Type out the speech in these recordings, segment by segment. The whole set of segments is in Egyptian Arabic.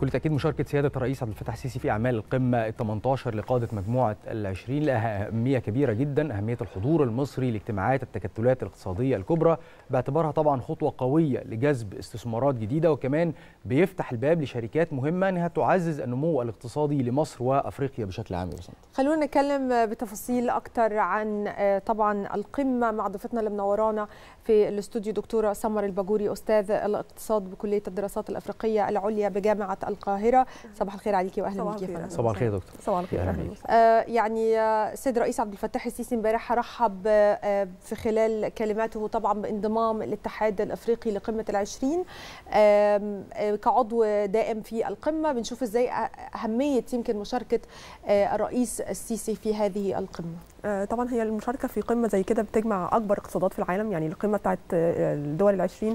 بكل تاكيد مشاركه سياده الرئيس عبد الفتاح السيسي في اعمال القمه ال 18 لقاده مجموعه ال 20 لها اهميه كبيره جدا اهميه الحضور المصري لاجتماعات التكتلات الاقتصاديه الكبرى باعتبارها طبعا خطوه قويه لجذب استثمارات جديده وكمان بيفتح الباب لشركات مهمه انها تعزز النمو الاقتصادي لمصر وافريقيا بشكل عام يا بسنت. خلونا نتكلم بتفاصيل اكتر عن طبعا القمه مع ضيفتنا اللي منورانا في الاستوديو دكتوره سمر الباجوري استاذ الاقتصاد بكليه الدراسات الافريقيه العليا بجامعه القاهره صباح الخير عليكي واهلا بك يا صباح الخير يا دكتور صباح الخير اهلا آه يعني السيد الرئيس عبد الفتاح السيسي امبارح رحب آه في خلال كلماته طبعا بانضمام الاتحاد الافريقي لقمه العشرين آه كعضو دائم في القمه بنشوف ازاي اهميه يمكن مشاركه آه الرئيس السيسي في هذه القمه طبعا هي المشاركه في قمه زي كده بتجمع اكبر اقتصادات في العالم يعني القمه بتاعت الدول العشرين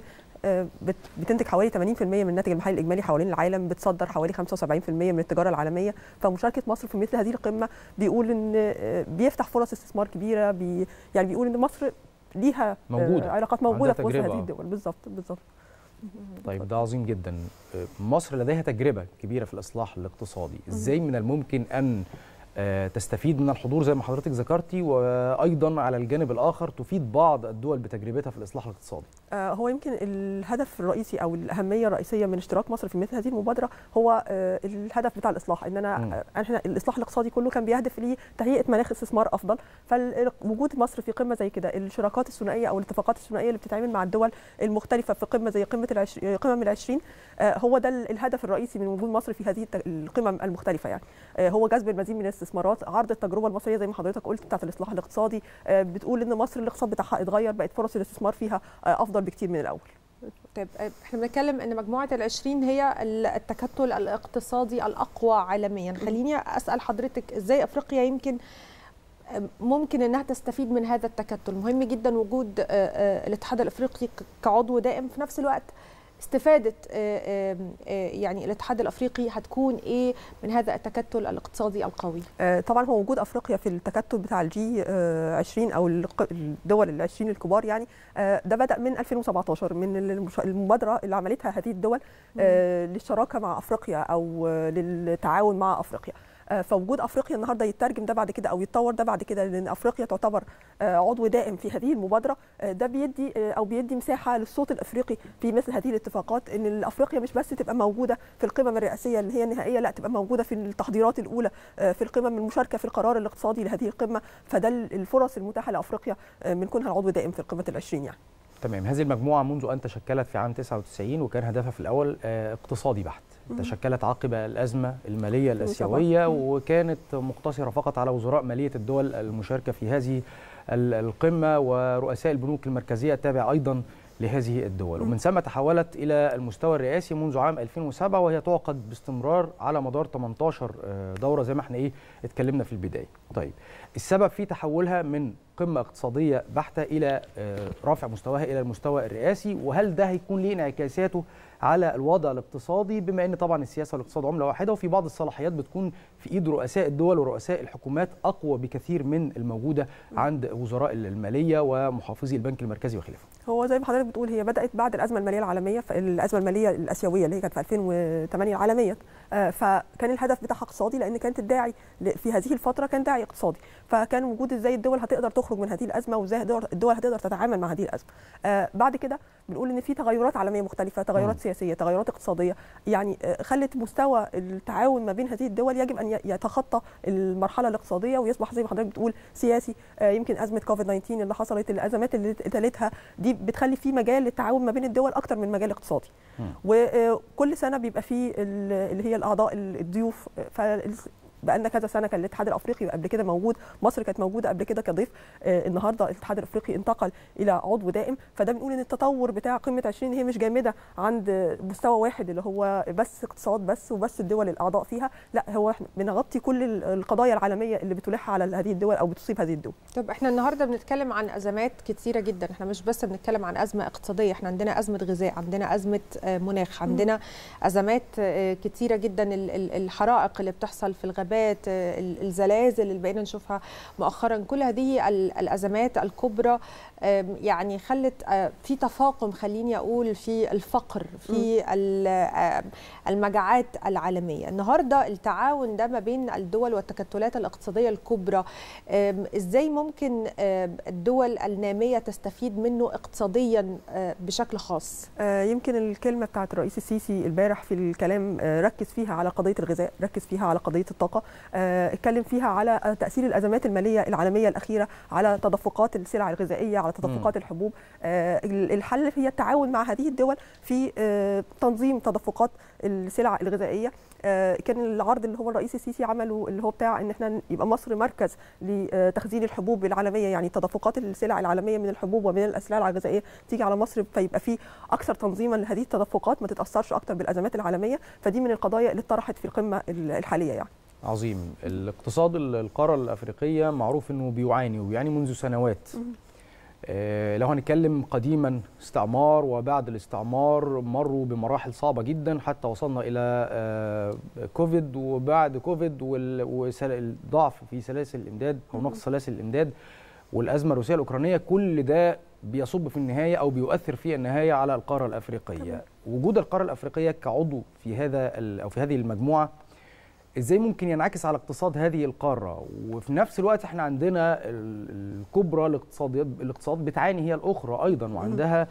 بتنتج حوالي 80% من الناتج المحلي الاجمالي حوالين العالم بتصدر حوالي 75% من التجاره العالميه فمشاركه مصر في مثل هذه القمه بيقول ان بيفتح فرص استثمار كبيره بي يعني بيقول ان مصر ليها موجودة. علاقات موجوده في وسط هذه الدول بالظبط بالظبط طيب ده عظيم جدا مصر لديها تجربه كبيره في الاصلاح الاقتصادي ازاي من الممكن ان تستفيد من الحضور زي ما حضرتك ذكرتي وايضا على الجانب الاخر تفيد بعض الدول بتجربتها في الاصلاح الاقتصادي. هو يمكن الهدف الرئيسي او الاهميه الرئيسيه من اشتراك مصر في مثل هذه المبادره هو الهدف بتاع الاصلاح ان انا احنا الاصلاح الاقتصادي كله كان بيهدف لتهيئه مناخ استثمار افضل فوجود مصر في قمه زي كده الشراكات الثنائيه او الاتفاقات الثنائيه اللي بتتعمل مع الدول المختلفه في قمه زي قمه العش... قمم العشرين هو ده الهدف الرئيسي من وجود مصر في هذه القمم المختلفه يعني هو جذب المزيد من الاستثمارات عرض التجربه المصريه زي ما حضرتك قلت بتاعه الاصلاح الاقتصادي بتقول ان مصر الاقتصاد بتاعها اتغير بقت فرص الاستثمار فيها افضل بكتير من الاول طيب احنا بنتكلم ان مجموعه العشرين هي التكتل الاقتصادي الاقوى عالميا خليني اسال حضرتك ازاي افريقيا يمكن ممكن انها تستفيد من هذا التكتل مهم جدا وجود الاتحاد الافريقي كعضو دائم في نفس الوقت استفاده يعني الاتحاد الافريقي هتكون ايه من هذا التكتل الاقتصادي القوي؟ طبعا هو وجود افريقيا في التكتل بتاع الجي 20 او الدول ال 20 الكبار يعني ده بدا من 2017 من المبادره اللي عملتها هذه الدول للشراكه مع افريقيا او للتعاون مع افريقيا فوجود افريقيا النهارده يترجم ده بعد كده او يتطور ده بعد كده لان افريقيا تعتبر عضو دائم في هذه المبادره ده بيدي او بيدي مساحه للصوت الافريقي في مثل هذه الاتفاقات ان افريقيا مش بس تبقى موجوده في القمم الرئاسيه اللي هي النهائيه لا تبقى موجوده في التحضيرات الاولى في القمم المشاركه في القرار الاقتصادي لهذه القمه فده الفرص المتاحه لافريقيا من كونها العضو دائم في القمه العشرين يعني تمام هذه المجموعه منذ ان تشكلت في عام 99 وكان هدفها في الاول اقتصادي بحت تشكلت عقب الازمه الماليه الاسيويه وكانت مقتصره فقط على وزراء ماليه الدول المشاركه في هذه القمه ورؤساء البنوك المركزيه التابعه ايضا لهذه الدول ومن ثم تحولت الى المستوى الرئاسي منذ عام 2007 وهي تعقد باستمرار على مدار 18 دوره زي ما احنا ايه اتكلمنا في البدايه طيب السبب في تحولها من قمه اقتصاديه بحته الى رفع مستواها الى المستوى الرئاسي وهل ده هيكون ليه انعكاساته على الوضع الاقتصادي بما ان طبعا السياسه والاقتصاد عمله واحده وفي بعض الصلاحيات بتكون في ايد رؤساء الدول ورؤساء الحكومات اقوى بكثير من الموجوده عند وزراء الماليه ومحافظي البنك المركزي وخلافه. هو زي ما حضرتك بتقول هي بدات بعد الازمه الماليه العالميه الازمه الماليه الاسيويه اللي هي كانت في 2008 عالميا فكان الهدف بتاعها اقتصادي لان كانت الداعي في هذه الفتره كان داعي اقتصادي فكان وجود ازاي الدول هتقدر تخرج من هذه الازمه وازاي الدول هتقدر تتعامل مع هذه الازمه. بعد كده بنقول ان في تغيرات عالميه مختلفه تغيرات سياسيه تغيرات اقتصاديه يعني خلت مستوى التعاون ما بين هذه الدول يجب ان يتخطى المرحله الاقتصاديه ويصبح زي ما حضرتك بتقول سياسي يمكن ازمه كوفيد 19 اللي حصلت الازمات اللي تلتها دي بتخلي في مجال للتعاون ما بين الدول اكتر من مجال اقتصادي وكل سنه بيبقى في اللي هي الاعضاء الضيوف بقالنا كذا سنه كان الاتحاد الافريقي قبل كده موجود مصر كانت موجوده قبل كده كضيف آه النهارده الاتحاد الافريقي انتقل الى عضو دائم فده بنقول ان التطور بتاع قمه 20 هي مش جامده عند مستوى واحد اللي هو بس اقتصاد بس وبس الدول الاعضاء فيها لا هو احنا بنغطي كل القضايا العالميه اللي بتلح على هذه الدول او بتصيب هذه الدول طب احنا النهارده بنتكلم عن ازمات كثيره جدا احنا مش بس بنتكلم عن ازمه اقتصاديه احنا عندنا ازمه غذاء عندنا ازمه مناخ عندنا ازمات كثيره جدا الحرائق اللي بتحصل في الغابات الانتخابات الزلازل اللي بقينا نشوفها مؤخرا كل هذه الازمات الكبرى يعني خلت في تفاقم خليني اقول في الفقر في المجاعات العالميه النهارده التعاون ده ما بين الدول والتكتلات الاقتصاديه الكبرى ازاي ممكن الدول الناميه تستفيد منه اقتصاديا بشكل خاص يمكن الكلمه بتاعت الرئيس السيسي البارح في الكلام ركز فيها على قضيه الغذاء ركز فيها على قضيه الطاقه اتكلم فيها على تاثير الازمات الماليه العالميه الاخيره على تدفقات السلع الغذائيه على تدفقات م. الحبوب الحل هي التعاون مع هذه الدول في تنظيم تدفقات السلع الغذائيه كان العرض اللي هو الرئيس السيسي عمله اللي هو بتاع ان احنا يبقى مصر مركز لتخزين الحبوب العالميه يعني تدفقات السلع العالميه من الحبوب ومن الاسلحه الغذائيه تيجي على مصر فيبقى في اكثر تنظيما لهذه التدفقات ما تتاثرش اكثر بالازمات العالميه فدي من القضايا اللي اتطرحت في القمه الحاليه يعني عظيم الاقتصاد القاره الافريقيه معروف انه بيعاني وبيعاني منذ سنوات لو هنتكلم قديما استعمار وبعد الاستعمار مروا بمراحل صعبه جدا حتى وصلنا الى كوفيد وبعد كوفيد والضعف في سلاسل الامداد او نقص سلاسل الامداد والازمه الروسيه الاوكرانيه كل ده بيصب في النهايه او بيؤثر في النهايه على القاره الافريقيه وجود القاره الافريقيه كعضو في هذا او في هذه المجموعه ازاي ممكن ينعكس على اقتصاد هذه القاره وفي نفس الوقت احنا عندنا الكبرى الاقتصاديات الاقتصاد بتعاني هي الاخرى ايضا وعندها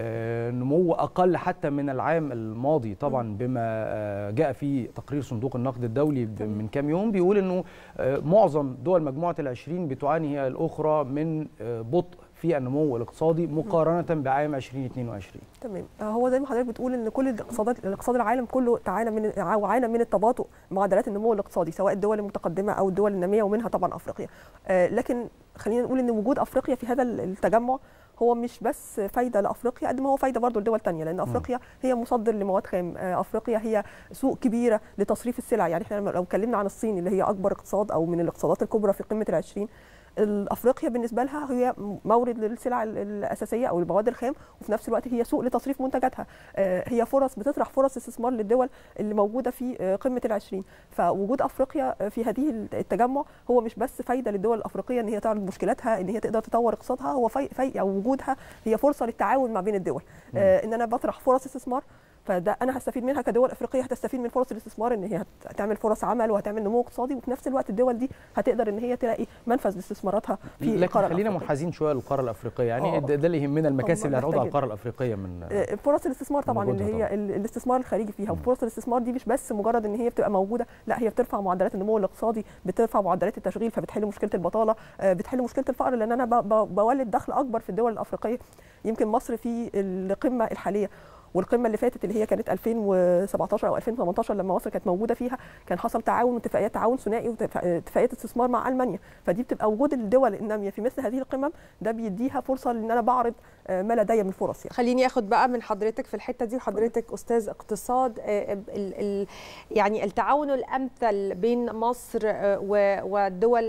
نمو اقل حتى من العام الماضي طبعا بما جاء في تقرير صندوق النقد الدولي من كام يوم بيقول انه معظم دول مجموعه العشرين بتعاني هي الاخرى من بطء في النمو الاقتصادي مقارنه بعام 2022 تمام هو زي ما حضرتك بتقول ان كل الاقتصادات الاقتصاد العالم كله تعانى من وعانى من التباطؤ معدلات النمو الاقتصادي سواء الدول المتقدمه او الدول الناميه ومنها طبعا افريقيا آه لكن خلينا نقول ان وجود افريقيا في هذا التجمع هو مش بس فايده لافريقيا قد ما هو فايده برضه لدول ثانيه لان افريقيا هي مصدر لمواد خام افريقيا هي سوق كبيره لتصريف السلع يعني احنا لو اتكلمنا عن الصين اللي هي اكبر اقتصاد او من الاقتصادات الكبرى في قمه العشرين افريقيا بالنسبه لها هي مورد للسلع الاساسيه او المواد الخام وفي نفس الوقت هي سوق لتصريف منتجاتها هي فرص بتطرح فرص استثمار للدول اللي موجوده في قمه العشرين فوجود افريقيا في هذه التجمع هو مش بس فايده للدول الافريقيه ان هي تعرض مشكلاتها ان هي تقدر تطور اقتصادها هو في, في او وجودها هي فرصه للتعاون ما بين الدول ان انا بطرح فرص استثمار فده انا هستفيد منها كدول افريقيه هتستفيد من فرص الاستثمار ان هي هتعمل فرص عمل وهتعمل نمو اقتصادي وفي نفس الوقت الدول دي هتقدر ان هي تلاقي منفذ لاستثماراتها في لكن القاره خلينا منحازين شويه للقاره الافريقيه يعني آه. ده, ده اللي يهمنا المكاسب اللي هتعود على القاره الافريقيه من فرص الاستثمار طبعا اللي هي طبعا. الاستثمار الخارجي فيها وفرص الاستثمار دي مش بس مجرد ان هي بتبقى موجوده لا هي بترفع معدلات النمو الاقتصادي بترفع معدلات التشغيل فبتحل مشكله البطاله بتحل مشكله الفقر لان انا بولد دخل اكبر في الدول الافريقيه يمكن مصر في القمه الحاليه والقمه اللي فاتت اللي هي كانت 2017 او 2018 لما مصر كانت موجوده فيها كان حصل تعاون واتفاقيات تعاون ثنائي واتفاقيات استثمار مع المانيا فدي بتبقى وجود الدول الناميه في مثل هذه القمم ده بيديها فرصه ان انا بعرض ما لدي من فرص يعني. خليني اخد بقى من حضرتك في الحته دي وحضرتك استاذ اقتصاد ال ال يعني التعاون الامثل بين مصر والدول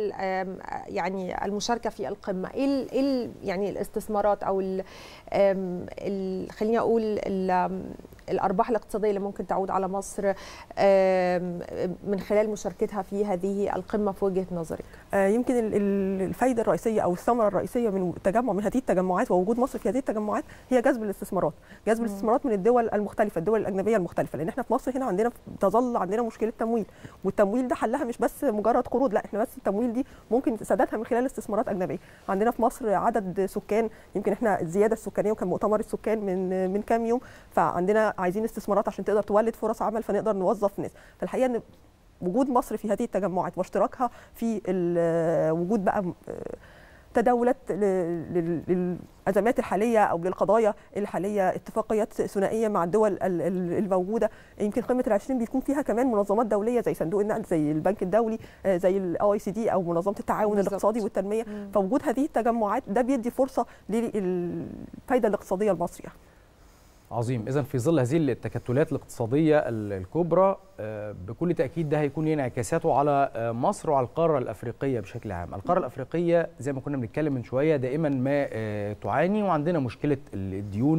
يعني المشاركه في القمه ايه ال يعني الاستثمارات او ال ال خليني اقول ال الارباح الاقتصاديه اللي ممكن تعود على مصر من خلال مشاركتها في هذه القمه في وجهه نظرك يمكن الفائده الرئيسيه او الثمره الرئيسيه من التجمع من هذه التجمعات ووجود مصر في هذه التجمعات هي جذب الاستثمارات جذب الاستثمارات من الدول المختلفه الدول الاجنبيه المختلفه لان احنا في مصر هنا عندنا تظل عندنا مشكله تمويل والتمويل ده حلها مش بس مجرد قروض لا احنا بس التمويل دي ممكن سدادها من خلال استثمارات اجنبيه عندنا في مصر عدد سكان يمكن احنا الزياده السكانيه وكان مؤتمر السكان من من كام يوم فعندنا عايزين استثمارات عشان تقدر تولد فرص عمل فنقدر نوظف ناس فالحقيقه ان وجود مصر في هذه التجمعات واشتراكها في وجود بقى تداولات للازمات الحاليه او للقضايا الحاليه اتفاقيات ثنائيه مع الدول الموجوده يمكن قمه العشرين بيكون فيها كمان منظمات دوليه زي صندوق النقد زي البنك الدولي زي الاو اي سي دي او منظمه التعاون بالزبط. الاقتصادي والتنميه مم. فوجود هذه التجمعات ده بيدي فرصه للفائده الاقتصاديه لمصر يعني. عظيم اذا في ظل هذه التكتلات الاقتصاديه الكبرى بكل تاكيد ده هيكون ليه انعكاساته على مصر وعلى القاره الافريقيه بشكل عام القاره الافريقيه زي ما كنا بنتكلم من شويه دائما ما تعاني وعندنا مشكله الديون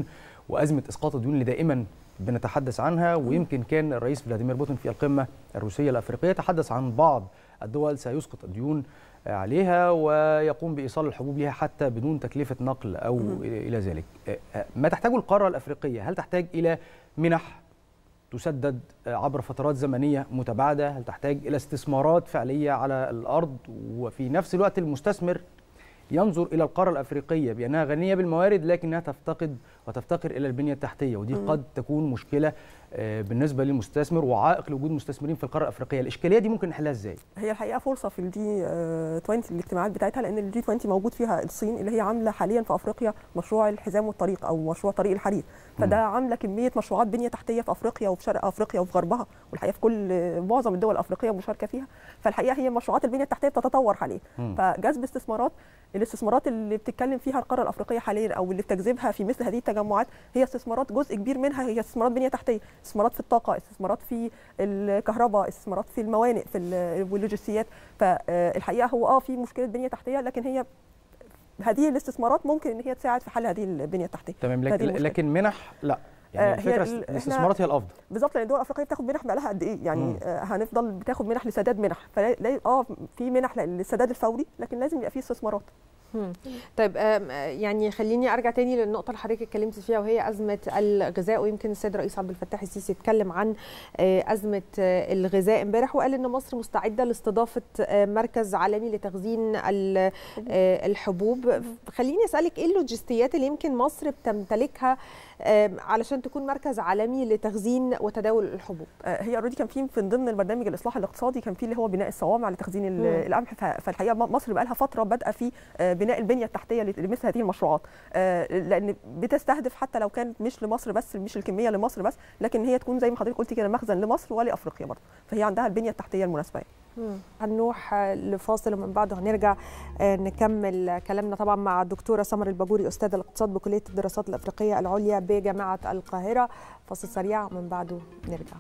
وازمه اسقاط الديون اللي دائما بنتحدث عنها ويمكن كان الرئيس فلاديمير بوتين في القمه الروسيه الافريقيه تحدث عن بعض الدول سيسقط الديون عليها ويقوم بايصال الحبوب لها حتى بدون تكلفه نقل او الى ذلك. ما تحتاجه القاره الافريقيه؟ هل تحتاج الى منح تسدد عبر فترات زمنيه متباعده؟ هل تحتاج الى استثمارات فعليه على الارض؟ وفي نفس الوقت المستثمر ينظر الى القاره الافريقيه بانها غنيه بالموارد لكنها تفتقد وتفتقر الى البنيه التحتيه ودي م. قد تكون مشكله بالنسبه للمستثمر وعائق لوجود مستثمرين في القاره الافريقيه الاشكاليه دي ممكن نحلها ازاي هي الحقيقه فرصه في الجي 20 الاجتماعات بتاعتها لان الجي 20 موجود فيها الصين اللي هي عامله حاليا في افريقيا مشروع الحزام والطريق او مشروع طريق الحرير فده عامله كميه مشروعات بنيه تحتيه في افريقيا وفي شرق افريقيا وفي غربها والحقيقه في كل معظم الدول الافريقيه مشاركه فيها فالحقيقه هي مشروعات البنيه التحتيه بتتطور حاليا فجذب استثمارات الاستثمارات اللي بتتكلم فيها القاره الافريقيه حاليا او اللي بتجذبها في مثل هذه التجمعات هي استثمارات جزء كبير منها هي استثمارات بنيه تحتيه استثمارات في الطاقه استثمارات في الكهرباء استثمارات في الموانئ في اللوجستيات فالحقيقه هو اه في مشكله بنيه تحتيه لكن هي هذه الاستثمارات ممكن ان هي تساعد في حل هذه البنيه التحتيه تمام لكن, لكن منح لا يعني الفكره الاستثمارات هي الافضل بالظبط لان الدول الافريقيه بتاخد منح بقى لها قد ايه يعني مم. هنفضل بتاخد منح لسداد منح فلا اه في منح للسداد الفوري لكن لازم يبقى في استثمارات طيب يعني خليني ارجع تاني للنقطه اللي حضرتك اتكلمتي فيها وهي ازمه الغذاء ويمكن السيد الرئيس عبد الفتاح السيسي اتكلم عن ازمه الغذاء امبارح وقال ان مصر مستعده لاستضافه مركز عالمي لتخزين الحبوب خليني اسالك ايه اللوجستيات اللي يمكن مصر بتمتلكها علشان تكون مركز عالمي لتخزين وتداول الحبوب هي اوريدي كان في من ضمن البرنامج الاصلاح الاقتصادي كان في اللي هو بناء الصوامع لتخزين القمح فالحقيقه مصر بقى لها فتره بادئه في بناء البنيه التحتيه لمثل هذه المشروعات لان بتستهدف حتى لو كانت مش لمصر بس مش الكميه لمصر بس لكن هي تكون زي ما حضرتك قلتي كده مخزن لمصر ولافريقيا برضه فهي عندها البنيه التحتيه المناسبه هنروح لفاصل ومن بعده هنرجع نكمل كلامنا طبعا مع الدكتوره سمر الباجوري استاذ الاقتصاد بكليه الدراسات الافريقيه العليا بجامعه القاهره فاصل سريع ومن بعده نرجع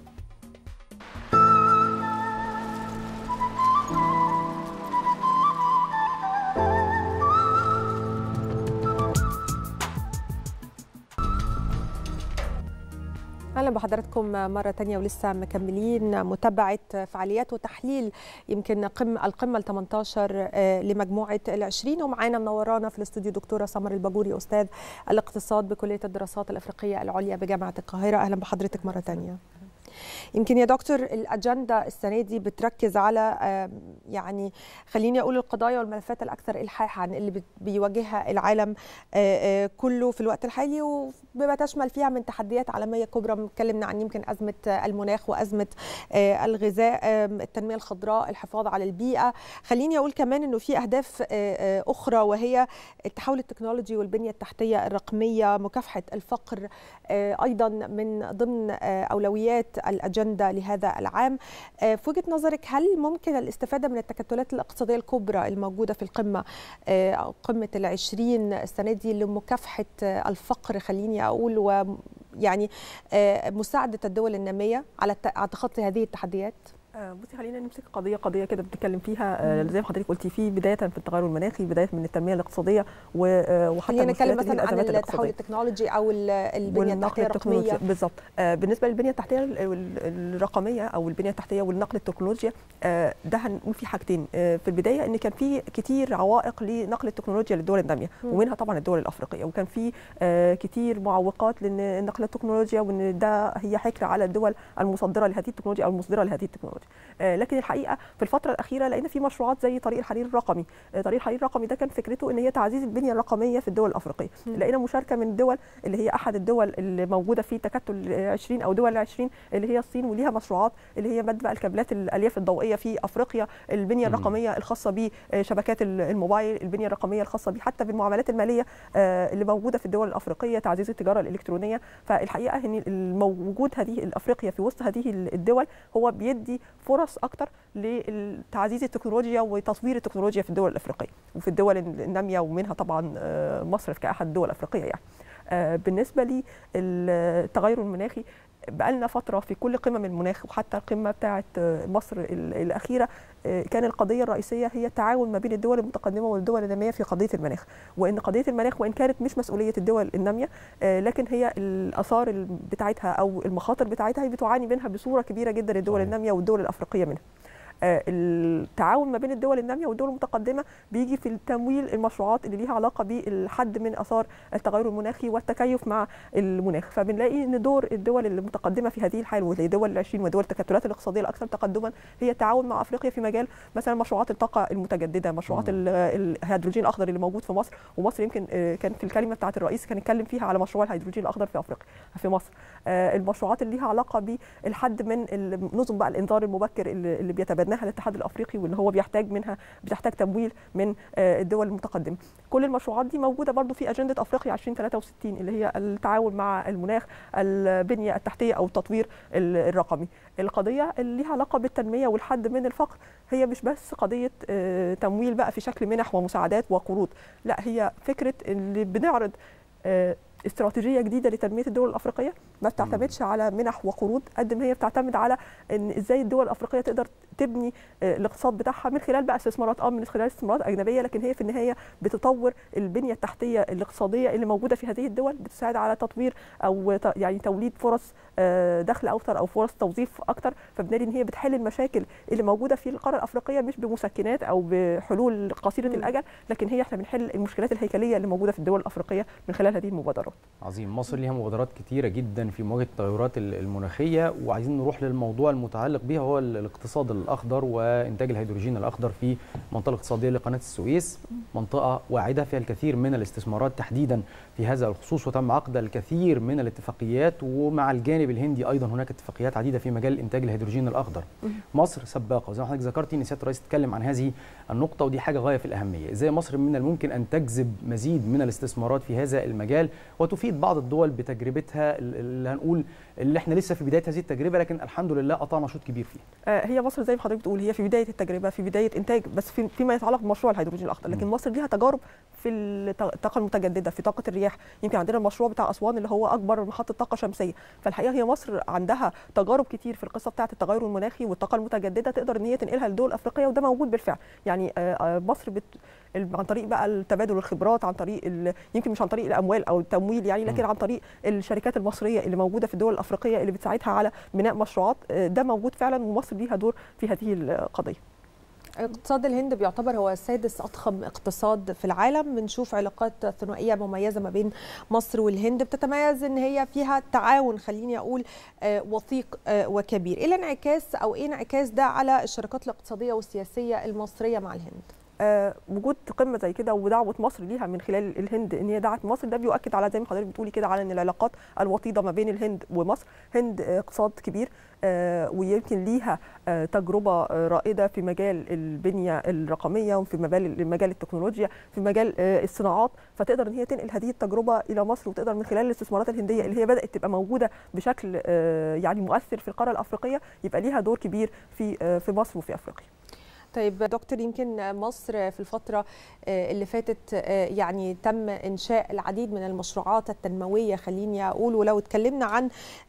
اهلا بحضراتكم مره تانية ولسه مكملين متابعه فعاليات وتحليل يمكن قمه القمه ال 18 لمجموعه ال 20 ومعانا منورانا في الاستوديو دكتوره سمر الباجوري استاذ الاقتصاد بكليه الدراسات الافريقيه العليا بجامعه القاهره اهلا بحضرتك مره تانية يمكن يا دكتور الاجنده السنه دي بتركز على يعني خليني اقول القضايا والملفات الاكثر الحاحا اللي بيواجهها العالم كله في الوقت الحالي وبما تشمل فيها من تحديات عالميه كبرى اتكلمنا عن يمكن ازمه المناخ وازمه الغذاء التنميه الخضراء الحفاظ على البيئه خليني اقول كمان انه في اهداف اخرى وهي التحول التكنولوجي والبنيه التحتيه الرقميه مكافحه الفقر ايضا من ضمن اولويات الاجنده لهذا العام في وجهه نظرك هل ممكن الاستفاده من التكتلات الاقتصاديه الكبرى الموجوده في القمه قمه العشرين السنه دي لمكافحه الفقر خليني اقول ويعني مساعده الدول الناميه على تخطي هذه التحديات بصي خلينا نمسك قضيه قضيه كده بنتكلم فيها زي ما حضرتك قلتي في بدايه في التغير المناخي بدايه من التنميه الاقتصاديه وحتى خلينا نتكلم مثلا عن التحول التكنولوجي او البنيه التحتيه الرقميه بالظبط بالنسبه للبنيه التحتيه الرقميه او البنيه التحتيه والنقل التكنولوجيا ده هنقول في حاجتين في البدايه ان كان في كتير عوائق لنقل التكنولوجيا للدول الناميه ومنها طبعا الدول الافريقيه وكان في كتير معوقات لنقل التكنولوجيا وان ده هي حكر على الدول المصدره لهذه التكنولوجيا او المصدره لهذه التكنولوجيا لكن الحقيقه في الفتره الاخيره لقينا في مشروعات زي طريق الحرير الرقمي طريق الحرير الرقمي ده كان فكرته ان هي تعزيز البنيه الرقميه في الدول الافريقيه لقينا مشاركه من الدول اللي هي احد الدول اللي موجوده في تكتل 20 او دول 20 اللي هي الصين وليها مشروعات اللي هي مد بقى الكابلات الالياف الضوئيه في افريقيا البنيه الرقميه الخاصه بشبكات الموبايل البنيه الرقميه الخاصه حتى بالمعاملات الماليه اللي موجوده في الدول الافريقيه تعزيز التجاره الالكترونيه فالحقيقه ان وجود هذه الافريقيا في وسط هذه الدول هو بيدي فرص اكتر لتعزيز التكنولوجيا وتطوير التكنولوجيا في الدول الافريقيه وفي الدول الناميه ومنها طبعا مصر كاحد الدول الافريقيه يعني بالنسبه للتغير المناخي بقالنا فتره في كل قمم المناخ وحتى القمه بتاعه مصر الاخيره كان القضيه الرئيسيه هي التعاون ما بين الدول المتقدمه والدول الناميه في قضيه المناخ وان قضيه المناخ وان كانت مش مسؤوليه الدول الناميه لكن هي الاثار بتاعتها او المخاطر بتاعتها هي بتعاني منها بصوره كبيره جدا الدول الناميه والدول الافريقيه منها التعاون ما بين الدول الناميه والدول المتقدمه بيجي في التمويل المشروعات اللي ليها علاقه بالحد من اثار التغير المناخي والتكيف مع المناخ فبنلاقي ان دور الدول المتقدمه في هذه الحال وزي دول العشرين ودول التكتلات الاقتصاديه الاكثر تقدما هي التعاون مع افريقيا في مجال مثلا مشروعات الطاقه المتجدده مشروعات الهيدروجين الاخضر اللي موجود في مصر ومصر يمكن كان في الكلمه بتاعه الرئيس كان اتكلم فيها على مشروع الهيدروجين الاخضر في افريقيا في مصر المشروعات اللي ليها علاقه بالحد من نظم بقى الانذار المبكر اللي بيتبنى بناها الاتحاد الافريقي واللي هو بيحتاج منها بتحتاج تمويل من الدول المتقدمه كل المشروعات دي موجوده برضو في اجنده افريقيا 2063 اللي هي التعاون مع المناخ البنيه التحتيه او التطوير الرقمي القضيه اللي ليها علاقه بالتنميه والحد من الفقر هي مش بس قضيه تمويل بقى في شكل منح ومساعدات وقروض لا هي فكره اللي بنعرض استراتيجيه جديده لتنميه الدول الافريقيه ما بتعتمدش على منح وقروض قد ما هي بتعتمد على ان ازاي الدول الافريقيه تقدر تبني الاقتصاد بتاعها من خلال بقى استثمارات اه من خلال استثمارات اجنبيه لكن هي في النهايه بتطور البنيه التحتيه الاقتصاديه اللي موجوده في هذه الدول بتساعد على تطوير او يعني توليد فرص دخل اكثر او فرص توظيف اكثر فبنلاقي ان هي بتحل المشاكل اللي موجوده في القاره الافريقيه مش بمسكنات او بحلول قصيره الاجل لكن هي احنا بنحل المشكلات الهيكليه اللي موجوده في الدول الافريقيه من خلال هذه المبادرات عظيم مصر ليها مبادرات كتيره جدا في مواجهه التغيرات المناخيه وعايزين نروح للموضوع المتعلق بها هو الاقتصاد الاخضر وانتاج الهيدروجين الاخضر في المنطقه الاقتصاديه لقناه السويس منطقه واعده فيها الكثير من الاستثمارات تحديدا في هذا الخصوص وتم عقد الكثير من الاتفاقيات ومع الجانب الهندي ايضا هناك اتفاقيات عديده في مجال انتاج الهيدروجين الاخضر مصر سباقه وزي ما حضرتك ذكرتي ان سياده الرئيس اتكلم عن هذه النقطه ودي حاجه غايه في الاهميه ازاي مصر من الممكن ان تجذب مزيد من الاستثمارات في هذا المجال وتفيد بعض الدول بتجربتها اللي هنقول اللي احنا لسه في بدايه هذه التجربه لكن الحمد لله قطعنا شوط كبير فيها هي مصر زي ما حضرتك بتقول هي في بدايه التجربه في بدايه انتاج بس في فيما يتعلق بمشروع الهيدروجين الاخضر لكن م. مصر ليها تجارب في الطاقه المتجدده في طاقه الرياح يمكن عندنا المشروع بتاع اسوان اللي هو اكبر محطه طاقه شمسيه فالحقيقه هي مصر عندها تجارب كتير في القصه بتاعه التغير المناخي والطاقه المتجدده تقدر ان هي تنقلها للدول الافريقيه وده موجود بالفعل يعني مصر بت عن طريق بقى تبادل الخبرات عن طريق يمكن مش عن طريق الاموال او التمويل يعني لكن عن طريق الشركات المصريه اللي موجوده في الدول الافريقيه اللي بتساعدها على بناء مشروعات ده موجود فعلا ومصر ليها دور في هذه القضيه اقتصاد الهند بيعتبر هو سادس اضخم اقتصاد في العالم بنشوف علاقات ثنائيه مميزه ما بين مصر والهند بتتميز ان هي فيها تعاون خليني اقول وثيق وكبير ايه الانعكاس او ايه انعكاس ده على الشراكات الاقتصاديه والسياسيه المصريه مع الهند آه وجود قمه زي كده ودعوه مصر ليها من خلال الهند ان هي دعت مصر ده بيؤكد على زي ما حضرتك بتقولي كده على ان العلاقات الوطيده ما بين الهند ومصر هند اقتصاد كبير آه ويمكن ليها آه تجربه رائده في مجال البنيه الرقميه وفي مجال مجال التكنولوجيا في مجال الصناعات فتقدر ان هي تنقل هذه التجربه الى مصر وتقدر من خلال الاستثمارات الهنديه اللي هي بدات تبقى موجوده بشكل يعني مؤثر في القاره الافريقيه يبقى ليها دور كبير في في مصر وفي افريقيا طيب دكتور يمكن مصر في الفترة اللي فاتت يعني تم إنشاء العديد من المشروعات التنموية خليني أقول ولو اتكلمنا عن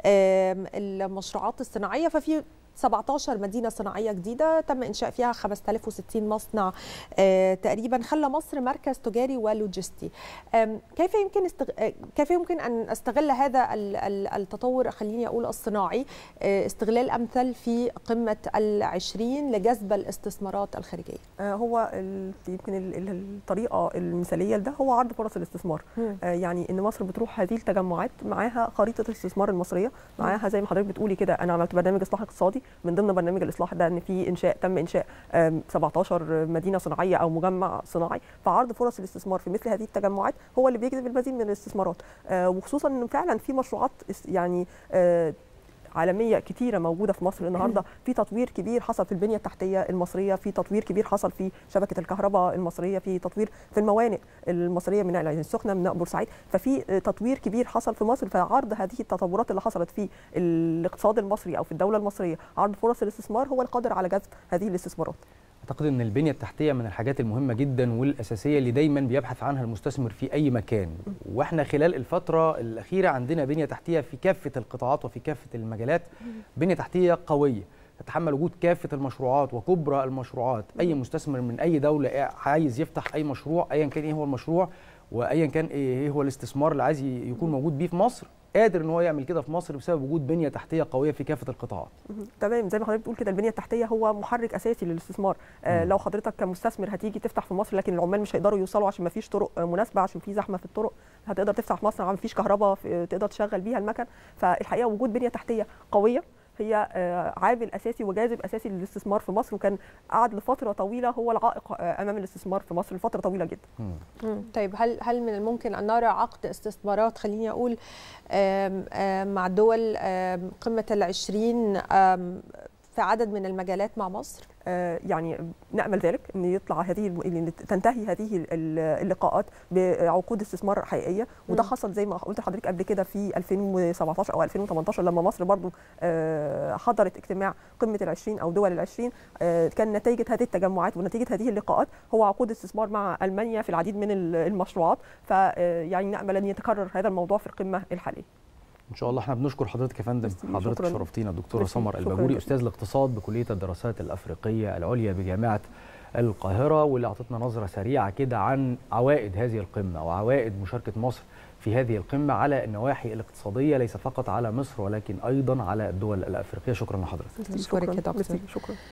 المشروعات الصناعية ففي 17 مدينة صناعية جديدة تم إنشاء فيها 5060 مصنع آه تقريبا خلى مصر مركز تجاري ولوجستي كيف يمكن استغ... كيف يمكن أن أستغل هذا التطور خليني أقول الصناعي آه استغلال أمثل في قمة العشرين لجذب الاستثمارات الخارجية آه هو يمكن الطريقة المثالية لده هو عرض فرص الاستثمار يعني إن مصر بتروح هذه التجمعات معاها خريطة الاستثمار المصرية معاها زي ما حضرتك بتقولي كده أنا عملت برنامج إصلاح اقتصادي من ضمن برنامج الاصلاح ده ان في انشاء تم انشاء 17 مدينه صناعيه او مجمع صناعي فعرض فرص الاستثمار في مثل هذه التجمعات هو اللي بيجذب المزيد من الاستثمارات وخصوصا ان فعلا في مشروعات يعني عالميه كتيره موجوده في مصر النهارده في تطوير كبير حصل في البنيه التحتيه المصريه في تطوير كبير حصل في شبكه الكهرباء المصريه في تطوير في الموانئ المصريه من العين السخنه من بورسعيد ففي تطوير كبير حصل في مصر فعرض هذه التطورات اللي حصلت في الاقتصاد المصري او في الدوله المصريه عرض فرص الاستثمار هو القادر على جذب هذه الاستثمارات اعتقد ان البنيه التحتيه من الحاجات المهمه جدا والاساسيه اللي دايما بيبحث عنها المستثمر في اي مكان واحنا خلال الفتره الاخيره عندنا بنيه تحتيه في كافه القطاعات وفي كافه المجالات بنيه تحتيه قويه تتحمل وجود كافه المشروعات وكبرى المشروعات اي مستثمر من اي دوله عايز يفتح اي مشروع ايا كان ايه هو المشروع وايا كان ايه هو الاستثمار اللي عايز يكون موجود بيه في مصر قادر ان هو يعمل كده في مصر بسبب وجود بنيه تحتيه قويه في كافه القطاعات. تمام زي ما حضرتك بتقول كده البنيه التحتيه هو محرك اساسي للاستثمار آه لو حضرتك كمستثمر هتيجي تفتح في مصر لكن العمال مش هيقدروا يوصلوا عشان ما فيش طرق مناسبه عشان في زحمه في الطرق هتقدر تفتح في مصر ما فيش كهرباء تقدر تشغل بيها المكن فالحقيقه وجود بنيه تحتيه قويه هي عامل اساسي وجاذب اساسي للاستثمار في مصر وكان قعد لفتره طويله هو العائق امام الاستثمار في مصر لفتره طويله جدا. مم. طيب هل هل من الممكن ان نرى عقد استثمارات خليني اقول آم آم مع دول قمه العشرين في عدد من المجالات مع مصر؟ آه يعني نامل ذلك ان يطلع هذه ان تنتهي هذه اللقاءات بعقود استثمار حقيقيه وده حصل زي ما قلت لحضرتك قبل كده في 2017 او 2018 لما مصر برضو آه حضرت اجتماع قمه ال20 او دول ال20 آه كان نتيجه هذه التجمعات ونتيجه هذه اللقاءات هو عقود استثمار مع المانيا في العديد من المشروعات فيعني نامل ان يتكرر هذا الموضوع في القمه الحاليه. ان شاء الله احنا بنشكر حضرتك يا فندم حضرتك شرفتينا الدكتوره سمر الباجوري استاذ الاقتصاد بكليه الدراسات الافريقيه العليا بجامعه القاهره واللي اعطتنا نظره سريعه كده عن عوائد هذه القمه وعوائد مشاركه مصر في هذه القمه على النواحي الاقتصاديه ليس فقط على مصر ولكن ايضا على الدول الافريقيه شكرا لحضرتك شكرا, شكرا. شكرا.